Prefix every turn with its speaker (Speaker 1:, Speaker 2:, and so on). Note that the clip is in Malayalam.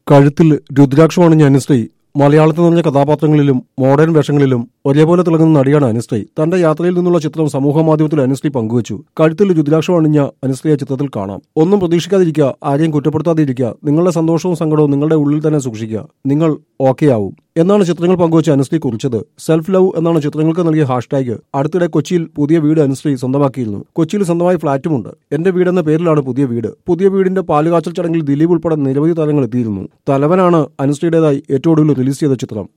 Speaker 1: കഴുത്തിൽ രുദ്രാക്ഷം അണിഞ്ഞ അനുശ്രീ മലയാളത്തിൽ നിറഞ്ഞ കഥാപാത്രങ്ങളിലും മോഡേൺ വേഷങ്ങളിലും ഒരേപോലെ തിളങ്ങുന്ന നടിയാണ് അനുശ്രീ തന്റെ യാത്രയിൽ നിന്നുള്ള ചിത്രം സമൂഹ മാധ്യമത്തിൽ അനുശ്രീ പങ്കുവച്ചു കഴുത്തിൽ രുദ്രാക്ഷം അണിഞ്ഞ അനുശ്രീയെ ചിത്രത്തിൽ കാണാം ഒന്നും പ്രതീക്ഷിക്കാതിരിക്കുക ആരെയും കുറ്റപ്പെടുത്താതിരിക്കുക നിങ്ങളുടെ സന്തോഷവും സങ്കടവും നിങ്ങളുടെ ഉള്ളിൽ തന്നെ സൂക്ഷിക്കുക നിങ്ങൾ ഓക്കെ ആവും എന്നാണ് ചിത്രങ്ങൾ പങ്കുവച്ച് അനുശ്രീ കുറിച്ചത് സെൽഫ് ലവ് എന്നാണ് ചിത്രങ്ങൾക്ക് നൽകിയ ഹാഷ്ടാഗ് അടുത്തിടെ കൊച്ചിയിൽ പുതിയ വീട് അനുശ്രീ സ്വന്തമാക്കിയിരുന്നു കൊച്ചിയിൽ സ്വന്തമായി ഫ്ളാറ്റുമുണ്ട് എന്റെ വീട് എന്ന പേരിലാണ് പുതിയ വീട് പുതിയ വീടിന്റെ പാലുകാച്ചൽ ചടങ്ങിൽ ദിലീപ് ഉൾപ്പെടെ നിരവധി താരങ്ങൾ എത്തിയിരുന്നു തലവനാണ് അനുശ്രീയുടേതായി ഏറ്റവും ഒടുവിൽ റിലീസ് ചെയ്ത ചിത്രം